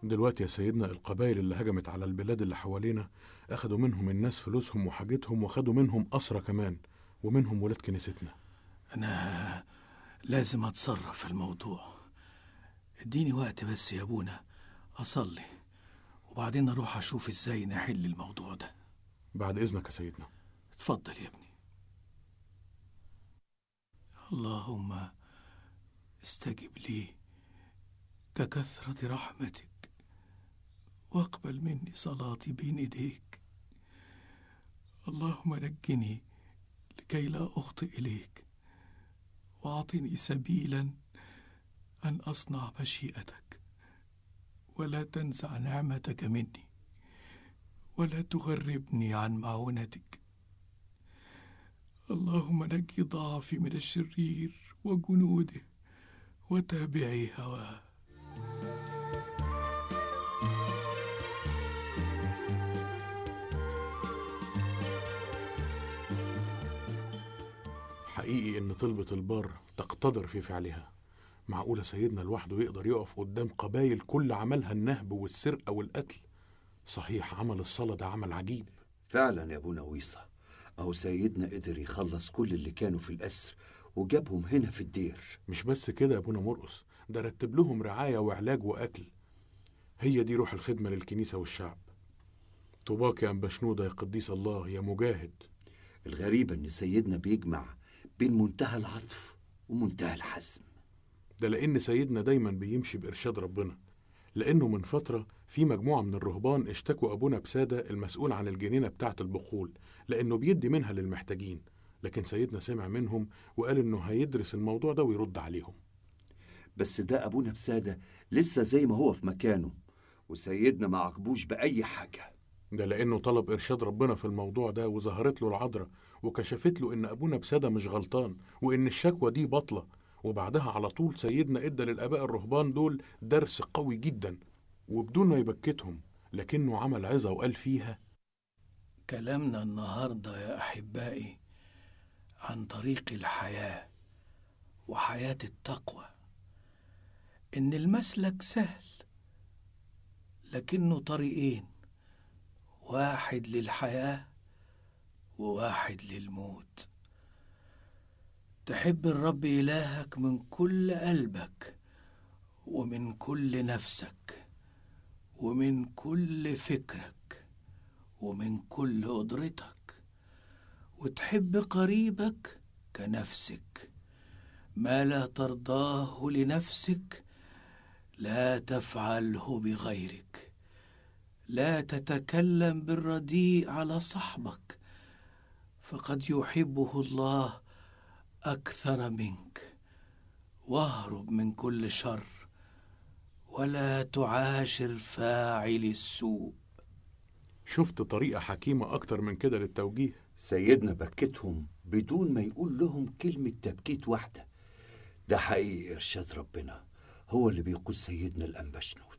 دلوقتي يا سيدنا القبائل اللي هجمت على البلاد اللي حوالينا أخدوا منهم الناس فلوسهم وحاجتهم وخدوا منهم أسرى كمان ومنهم ولاد كنيستنا أنا لازم أتصرف في الموضوع اديني وقت بس يا أبونا أصلي وبعدين أروح أشوف إزاي نحل الموضوع ده بعد إذنك يا سيدنا اتفضل يا ابني اللهم استجب لي ككثرة رحمتك واقبل مني صلاتي بين ايديك اللهم نجني لكي لا اخطئ اليك واعطني سبيلا ان اصنع مشيئتك ولا تنزع نعمتك مني ولا تغربني عن معونتك اللهم نجي ضعفي من الشرير وجنوده وتابعي هواه حقيقي إن طلبة البار تقتدر في فعلها معقولة سيدنا لوحده يقدر يقف قدام قبايل كل عملها النهب والسرقة والقتل صحيح عمل الصلاة ده عمل عجيب فعلا يا ابونا ويصة اهو سيدنا قدر يخلص كل اللي كانوا في الأسر وجابهم هنا في الدير مش بس كده يا ابونا مرقص ده رتب لهم رعاية وعلاج وأكل هي دي روح الخدمة للكنيسة والشعب طوباك يا أنبا شنودة يا قديس الله يا مجاهد الغريبة ان سيدنا بيجمع بين منتهى العطف ومنتهى الحزم ده لأن سيدنا دايما بيمشي بإرشاد ربنا لأنه من فترة في مجموعة من الرهبان اشتكوا أبونا بسادة المسؤول عن الجنينة بتاعة البخول لأنه بيدي منها للمحتاجين لكن سيدنا سمع منهم وقال إنه هيدرس الموضوع ده ويرد عليهم بس ده ابونا بسادة لسه زي ما هو في مكانه وسيدنا ما عاقبوش بأي حاجة ده لأنه طلب إرشاد ربنا في الموضوع ده وظهرت له العذراء وكشفت له إن أبونا بسادة مش غلطان وإن الشكوى دي باطلة وبعدها على طول سيدنا إدى للآباء الرهبان دول درس قوي جدا وبدون ما يبكتهم لكنه عمل عظة وقال فيها كلامنا النهارده يا احبائي عن طريق الحياه وحياه التقوى ان المسلك سهل لكنه طريقين واحد للحياه وواحد للموت تحب الرب الهك من كل قلبك ومن كل نفسك ومن كل فكرك ومن كل قدرتك وتحب قريبك كنفسك ما لا ترضاه لنفسك لا تفعله بغيرك لا تتكلم بالرديء على صاحبك فقد يحبه الله اكثر منك واهرب من كل شر ولا تعاشر فاعل السوء شفت طريقة حكيمة أكتر من كده للتوجيه سيدنا بكتهم بدون ما يقول لهم كلمة تبكيت واحدة ده حقيقي إرشاد ربنا هو اللي بيقود سيدنا الأنبا شنود